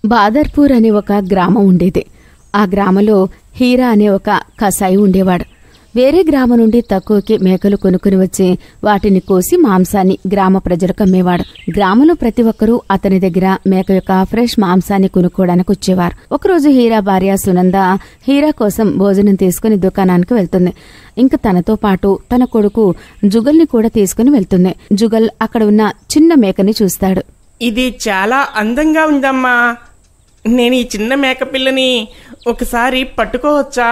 బాదర్పూర్ అనే ఒక గ్రామం ఉండేది ఆ గ్రామంలో హీరా అనే ఒక కసాయి ఉండేవాడు వేరే గ్రామం నుండి తక్కువకి మేకలు కొనుక్కుని వచ్చి వాటిని కోసి మాంసాన్ని గ్రామ ప్రజలకు అమ్మేవాడు గ్రామంలో ప్రతి ఒక్కరూ అతని దగ్గర మేక యొక్క ఫ్రెష్ మాంసాన్ని కొనుక్కోవడానికి వచ్చేవారు ఒకరోజు హీరా భార్య సునంద హీరా కోసం భోజనం తీసుకుని దుకాణానికి వెళ్తుంది ఇంకా తనతో పాటు తన కొడుకు జుగల్ని కూడా తీసుకుని వెళ్తుంది జుగల్ అక్కడ ఉన్న చిన్న మేకని చూస్తాడు ఇది చాలా అందంగా ఉందమ్మా నేను ఈ చిన్న మేకపిల్లని ఒకసారి పట్టుకోవచ్చా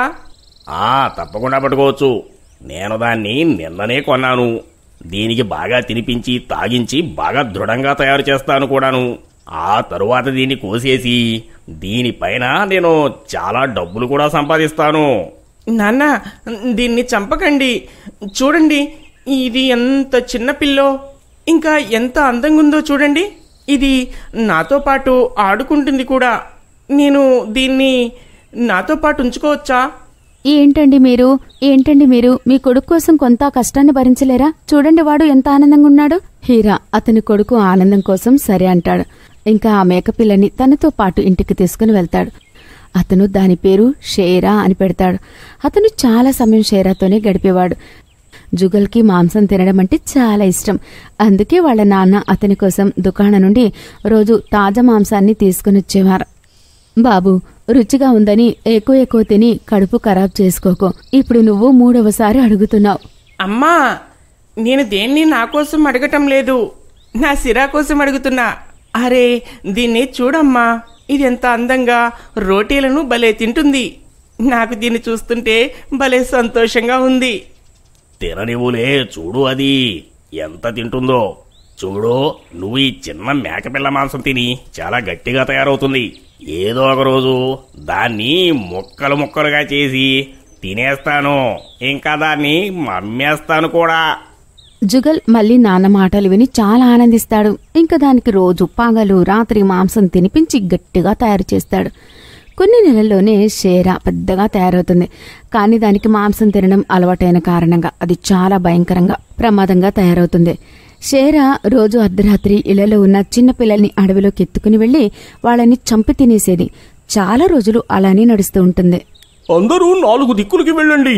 ఆ తప్పకుండా పట్టుకోవచ్చు నేను దాన్ని నిన్ననే కొన్నాను దీనికి బాగా తినిపించి తాగించి బాగా దృఢంగా తయారు చేస్తాను కూడాను ఆ తరువాత దీన్ని కోసేసి దీనిపైన నేను చాలా డబ్బులు కూడా సంపాదిస్తాను నాన్న దీన్ని చంపకండి చూడండి ఇది ఎంత చిన్న పిల్లో ఇంకా ఎంత అందంగా ఉందో చూడండి ఇది నాతో పాటు ఆడుకుంటుంది కూడా నేను దీన్ని నాతో పాటు ఉంచుకోవచ్చా ఏంటండి మీరు ఏంటండి మీరు మీ కొడుకు కోసం కొంత కష్టాన్ని భరించలేరా చూడండి వాడు ఎంత ఆనందంగా ఉన్నాడు హీరా అతని కొడుకు ఆనందం కోసం సరే అంటాడు ఇంకా ఆ మేకపిల్లని తనతో పాటు ఇంటికి తీసుకుని వెళ్తాడు అతను దాని పేరు షేరా అని పెడతాడు అతను చాలా సమయం షేరాతోనే గడిపేవాడు జుగల్కి మాంసం తినడం అంటే చాలా ఇష్టం అందుకే వాళ్ళ నాన్న అతని కోసం దుకాణం నుండి రోజు తాజా మాంసాన్ని తీసుకుని వచ్చేవారు బాబు రుచిగా ఉందని ఎక్కువ ఎక్కువ తిని కడుపు ఖరాబ్ చేసుకోకు ఇప్పుడు నువ్వు మూడవసారి అడుగుతున్నావు అమ్మా నేను దేన్ని నా కోసం అడగటం లేదు నా సిరా కోసం అడుగుతున్నా అరే దీన్ని చూడమ్మా ఇది ఎంత అందంగా రోటీలను భలే తింటుంది నాకు దీన్ని చూస్తుంటే భలే సంతోషంగా ఉంది తిననివులే చూడు అది ఎంత తింటుందో చూడు నువ్వు ఈ చిన్న మేకపిల్ల మాంసం తిని చాలా గట్టిగా తయారవుతుంది ఏదో ఒక రోజు దాన్ని ముక్కలు ముక్కలుగా చేసి తినేస్తాను ఇంకా దాన్ని మమ్మేస్తాను కూడా జుగల్ మళ్ళీ నాన్న మాటలు విని చాలా ఆనందిస్తాడు ఇంకా దానికి రోజు పగలు రాత్రి మాంసం తినిపించి గట్టిగా తయారు చేస్తాడు కొన్ని నెలల్లోనే షేరా పెద్దగా తయారవుతుంది కానీ దానికి మాంసం తినడం అలవాటైన కారణంగా అది చాలా భయంకరంగా ప్రమాదంగా తయారవుతుంది షేరా రోజు అర్ధరాత్రి ఇళ్లలో ఉన్న చిన్న పిల్లల్ని అడవిలోకి ఎత్తుకుని వెళ్లి వాళ్ళని చంపి తినేసేది చాలా రోజులు అలానే నడుస్తూ ఉంటుంది అందరూ నాలుగు దిక్కులకి వెళ్ళండి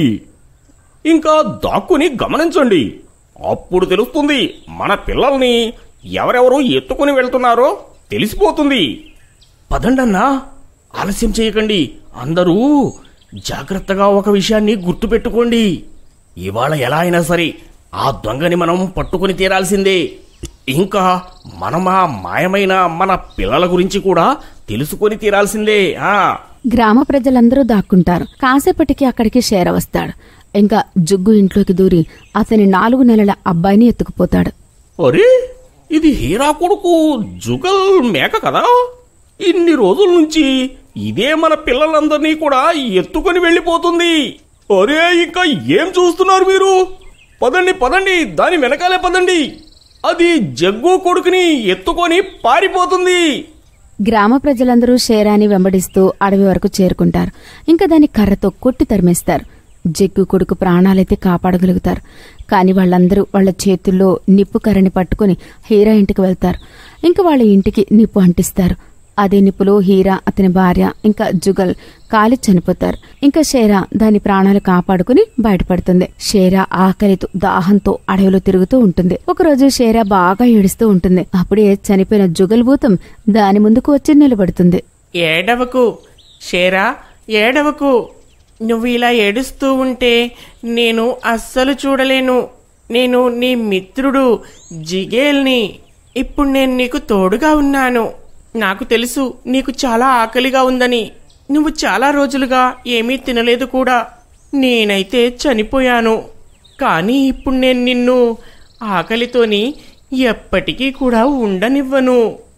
ఇంకా దాక్కుని గమనించండి అప్పుడు తెలుస్తుంది మన పిల్లల్ని ఎవరెవరు ఎత్తుకుని వెళ్తున్నారో తెలిసిపోతుంది పదండన్నా ఆలస్యం చేయకండి అందరూ జాగ్రత్తగా ఒక విషయాన్ని గుర్తుపెట్టుకోండి ఇవాళ ఎలా అయినా సరే ఆ దొంగని మనం పట్టుకుని తీరాల్సిందే ఇంకా మనం ఆ మాయమైన మన పిల్లల గురించి కూడా తెలుసుకొని తీరాల్సిందే ఆ గ్రామ ప్రజలందరూ దాక్కుంటారు కాసేపటికి అక్కడికి షేర వస్తాడు ఇంకా జుగ్గు ఇంట్లోకి దూరి అతని నాలుగు నెలల అబ్బాయిని ఎత్తుకుపోతాడు అరే ఇది హీరా కొడుకు జుగల్ మేక కదా ఇన్ని రోజుల నుంచి ఇదే మన పిల్లలందరినీ కూడా ఎత్తుకొని వెళ్ళిపోతుంది అరే ఇంకా ఏం చూస్తున్నారు మీరు పదండి పదండి దాని వెనకాలే పదండి అది జగ్గు కొడుకుని ఎత్తుకొని పారిపోతుంది గ్రామ ప్రజలందరూ షేరాని వెంబడిస్తూ అడవి వరకు చేరుకుంటారు ఇంకా దాని కర్రతో కొట్టి తరిమేస్తారు జగ్గు కొడుకు ప్రాణాలైతే కాపాడగలుగుతారు కాని వాళ్ళందరూ వాళ్ళ చేతుల్లో నిప్పు కర్రని పట్టుకుని హీరా ఇంటికి వెళ్తారు ఇంకా వాళ్ళ ఇంటికి నిప్పు అంటిస్తారు అదే నిప్పులో హీరా అతని భార్య ఇంకా జుగల్ కాలి చనిపోతారు ఇంకా షేరా దాని ప్రాణాలు కాపాడుకుని బయటపడుతుంది షేరా ఆకలితో దాహంతో అడవిలో తిరుగుతూ ఉంటుంది ఒకరోజు షేరా బాగా ఏడుస్తూ ఉంటుంది అప్పుడే చనిపోయిన జుగల్ భూతం దాని ముందుకు వచ్చి నిలబడుతుంది ఏడవకు షేరా ఏడవకు నువ్వు ఇలా ఏడుస్తూ ఉంటే నేను అస్సలు చూడలేను నేను నీ మిత్రుడు జిగేల్ని ఇప్పుడు నేను నీకు తోడుగా ఉన్నాను నాకు తెలుసు నీకు చాలా ఆకలిగా ఉందని నువ్వు చాలా రోజులుగా ఏమీ తినలేదు కూడా నేనైతే చనిపోయాను కానీ ఇప్పుడు నేను నిన్ను ఆకలితోని ఎప్పటికీ కూడా ఉండనివ్వను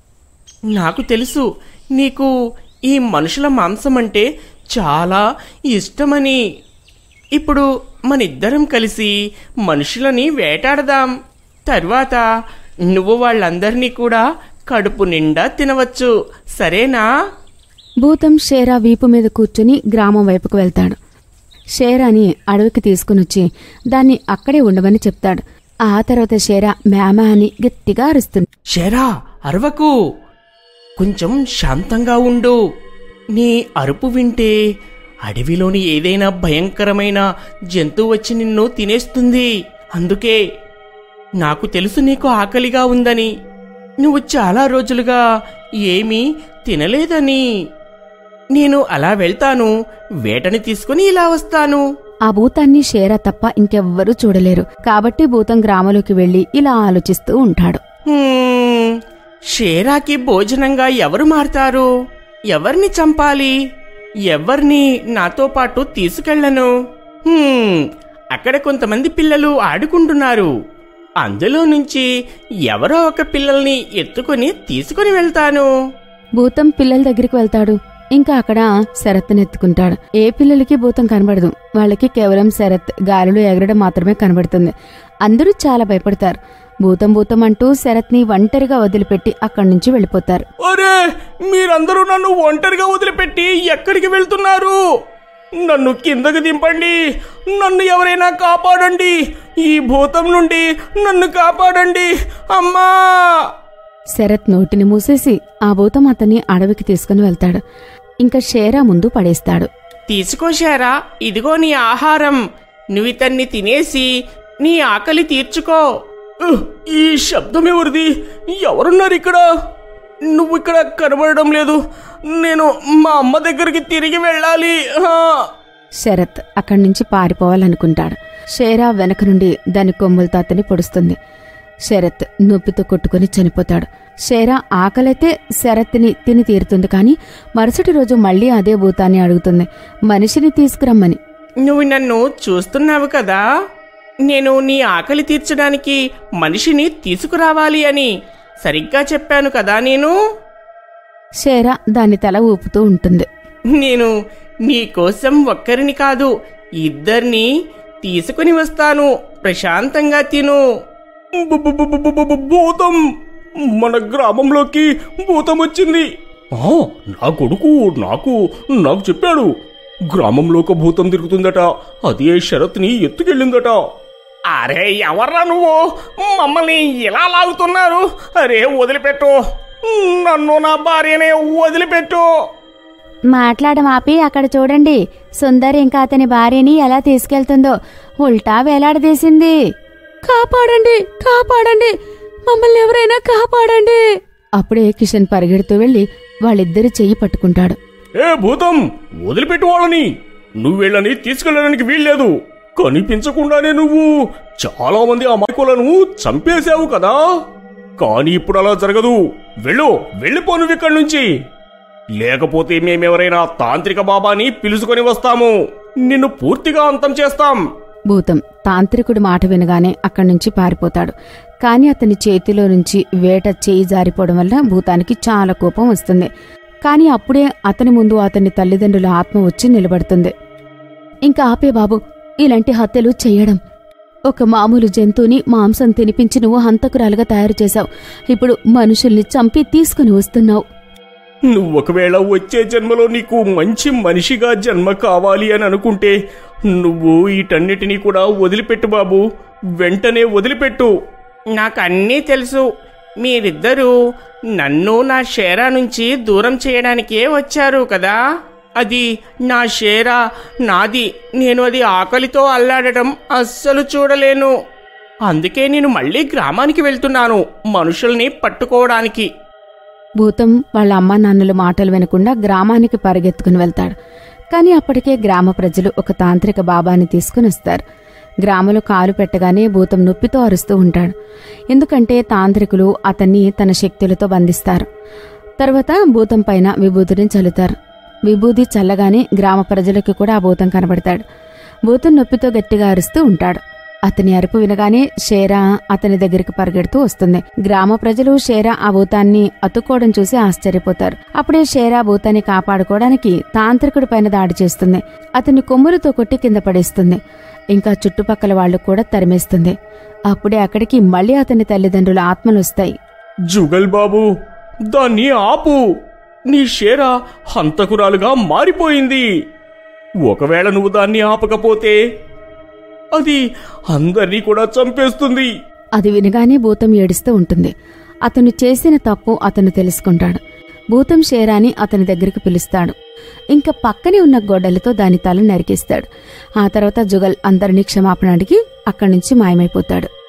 నాకు తెలుసు నీకు ఈ మనుషుల మాంసం అంటే చాలా ఇష్టమని ఇప్పుడు మనిద్దరం కలిసి మనుషులని వేటాడదాం తర్వాత నువ్వు వాళ్ళందరినీ కూడా కడుపు నిండా తినవచ్చు సరేనా భూతం షేరా వీపు మీద కూర్చుని గ్రామం వైపుకు వెళ్తాడు షేరాని అడవికి తీసుకునొచ్చి దాన్ని అక్కడే ఉండమని చెప్తాడు ఆ తర్వాత షేరా మేమా అని గట్టిగా అరుస్తుంది షేరా అరవకు కొంచెం శాంతంగా ఉండు నీ అరుపు వింటే అడవిలోని ఏదైనా భయంకరమైన జంతువు వచ్చి నిన్ను తినేస్తుంది అందుకే నాకు తెలుసు నీకు ఆకలిగా ఉందని నువ్వు చాలా రోజులుగా ఏమీ తినలేదని నేను అలా వెళ్తాను వేటని తీసుకుని ఇలా వస్తాను ఆ భూతాన్ని షేరా తప్ప ఇంకెవ్వరూ చూడలేరు కాబట్టి భూతం గ్రామంలోకి వెళ్లి ఇలా ఆలోచిస్తూ ఉంటాడు హ్మ్, షేరాకి భోజనంగా ఎవరు మారతారు ఎవరిని చంపాలి ఎవరిని నాతో పాటు తీసుకెళ్లను హ్మ్, అక్కడ కొంతమంది పిల్లలు ఆడుకుంటున్నారు అందులో నుంచి ఎవరో ఒక పిల్లల్ని ఎత్తుకుని తీసుకుని వెళ్తాను భూతం పిల్లల దగ్గరికి వెళ్తాడు ఇంకా అక్కడ శరత్ని ఎత్తుకుంటాడు ఏ పిల్లలకి భూతం కనబడదు వాళ్ళకి కేవలం శరత్ గాలిలో ఎగరడం మాత్రమే కనబడుతుంది అందరూ చాలా భయపడతారు భూతం భూతం అంటూ శరత్ని ఒంటరిగా వదిలిపెట్టి అక్కడి నుంచి వెళ్ళిపోతారు అరే మీరందరూ నన్ను ఒంటరిగా వదిలిపెట్టి ఎక్కడికి వెళ్తున్నారు నన్ను కిందకి దింపండి నన్ను ఎవరైనా కాపాడండి ఈ భూతం నుండి నన్ను కాపాడండి అమ్మా శరత్ నోటిని మూసేసి ఆ భూతం అతన్ని అడవికి తీసుకుని వెళ్తాడు ఇంకా షేరా ముందు పడేస్తాడు తీసుకో షేరా ఇదిగో నీ ఆహారం నువ్వు ఇతన్ని తినేసి నీ ఆకలి తీర్చుకో ఉహ్, ఈ శబ్దం ఎవరిది ఎవరున్నారు ఇక్కడ నువ్వు ఇక్కడ కనబడడం లేదు నేను మా అమ్మ దగ్గరికి తిరిగి వెళ్ళాలి ఆ. శరత్ అక్కడి నుంచి పారిపోవాలనుకుంటాడు షేరా వెనక నుండి దాని కొమ్ములతో అతన్ని పొడుస్తుంది శరత్ నొప్పితో కొట్టుకుని చనిపోతాడు షేరా ఆకలైతే శరత్ని తిని తీరుతుంది కానీ మరుసటి రోజు మళ్ళీ అదే భూతాన్ని అడుగుతుంది మనిషిని తీసుకురమ్మని నువ్వు నన్ను చూస్తున్నావు కదా నేను నీ ఆకలి తీర్చడానికి మనిషిని తీసుకురావాలి అని సరిగ్గా చెప్పాను కదా నేను షేరా దాని తల ఊపుతూ ఉంటుంది నేను నీ కోసం ఒక్కరిని కాదు ఇద్దరిని తీసుకుని వస్తాను ప్రశాంతంగా తిను బు- బు- బు- బు- బు- బు- భూతం మన గ్రామంలోకి భూతం వచ్చింది ఆ, నా కొడుకు నాకు నాకు చెప్పాడు గ్రామంలో ఒక భూతం తిరుగుతుందట అదే షరత్ని ఎత్తుకెళ్ళిందట అరే ఎవర్రా నువ్వు మమ్మల్ని ఇలా లాగుతున్నారు అరే వదిలిపెట్టు నన్ను నా భార్యనే వదిలిపెట్టు మాట్లాడడం ఆపి అక్కడ చూడండి సుందర్ ఇంకా అతని భార్యని ఎలా తీసుకెళ్తుందో ఉల్టా వేలాడదీసింది కాపాడండి కాపాడండి మమ్మల్ని ఎవరైనా కాపాడండి అప్పుడే కిషన్ పరిగెడుతూ వెళ్లి వాళ్ళిద్దరి చెయ్యి పట్టుకుంటాడు ఏ భూతం వదిలిపెట్టు వాళ్ళని నువ్వు వీళ్ళని తీసుకెళ్ళడానికి వీల్లేదు కనిపించకుండానే నువ్వు చాలా మంది అమాయకులను చంపేశావు కదా కానీ ఇప్పుడు అలా జరగదు వెళ్ళు వెళ్ళిపో నువ్వు ఇక్కడి నుంచి లేకపోతే మేమెవరైనా తాంత్రిక బాబాని పిలుచుకొని వస్తాము నిన్ను పూర్తిగా అంతం చేస్తాం భూతం తాంత్రికుడి మాట వినగానే అక్కడి నుంచి పారిపోతాడు కాని అతని చేతిలో నుంచి వేట చేయి జారిపోవడం వల్ల భూతానికి చాలా కోపం వస్తుంది కాని అప్పుడే అతని ముందు అతని తల్లిదండ్రుల ఆత్మ వచ్చి నిలబడుతుంది ఇంకా ఆపే బాబు ఇలాంటి హత్యలు చెయ్యడం ఒక మామూలు జంతువుని మాంసం తినిపించి నువ్వు హంతకురాలుగా తయారు చేశావు ఇప్పుడు మనుషుల్ని చంపి తీసుకుని వస్తున్నావు నువ్వు ఒకవేళ వచ్చే జన్మలో నీకు మంచి మనిషిగా జన్మ కావాలి అని అనుకుంటే నువ్వు వీటన్నిటినీ కూడా వదిలిపెట్టు బాబు వెంటనే వదిలిపెట్టు నాకు అన్నీ తెలుసు మీరిద్దరూ నన్ను నా షేరా నుంచి దూరం చేయడానికే వచ్చారు కదా అది నా షేరా నాది నేను అది ఆకలితో అల్లాడటం అస్సలు చూడలేను అందుకే నేను మళ్ళీ గ్రామానికి వెళ్తున్నాను మనుషుల్ని పట్టుకోవడానికి భూతం వాళ్ళ అమ్మా నాన్నల మాటలు వినకుండా గ్రామానికి పరిగెత్తుకుని వెళ్తాడు కానీ అప్పటికే గ్రామ ప్రజలు ఒక తాంత్రిక బాబాని తీసుకుని వస్తారు గ్రామంలో కాలు పెట్టగానే భూతం నొప్పితో అరుస్తూ ఉంటాడు ఎందుకంటే తాంత్రికులు అతన్ని తన శక్తులతో బంధిస్తారు తర్వాత భూతం పైన విభూతిని చల్లుతారు విభూతి చల్లగానే గ్రామ ప్రజలకి కూడా ఆ భూతం కనబడతాడు భూతం నొప్పితో గట్టిగా అరుస్తూ ఉంటాడు అతని అరుపు వినగానే షేరా అతని దగ్గరికి పరిగెడుతూ వస్తుంది గ్రామ ప్రజలు షేరా ఆ భూతాన్ని అతుక్కోవడం చూసి ఆశ్చర్యపోతారు అప్పుడే షేరా భూతాన్ని కాపాడుకోవడానికి తాంత్రికుడి పైన దాడి చేస్తుంది అతన్ని కొమ్ములతో కొట్టి కింద పడేస్తుంది ఇంకా చుట్టుపక్కల వాళ్ళు కూడా తరిమేస్తుంది అప్పుడే అక్కడికి మళ్ళీ అతని తల్లిదండ్రుల ఆత్మలు వస్తాయి జుగల్ బాబు దాన్ని ఆపు నీ షేర హంతకురాలుగా మారిపోయింది ఒకవేళ నువ్వు దాన్ని ఆపకపోతే అది అందరినీ కూడా చంపేస్తుంది అది వినగానే భూతం ఏడుస్తూ ఉంటుంది అతను చేసిన తప్పు అతను తెలుసుకుంటాడు భూతం షేరాని అతని దగ్గరికి పిలుస్తాడు ఇంకా పక్కనే ఉన్న గొడ్డలతో దాని తల నరికేస్తాడు ఆ తర్వాత జుగల్ అందరినీ క్షమాపణ అడిగి అక్కడి నుంచి మాయమైపోతాడు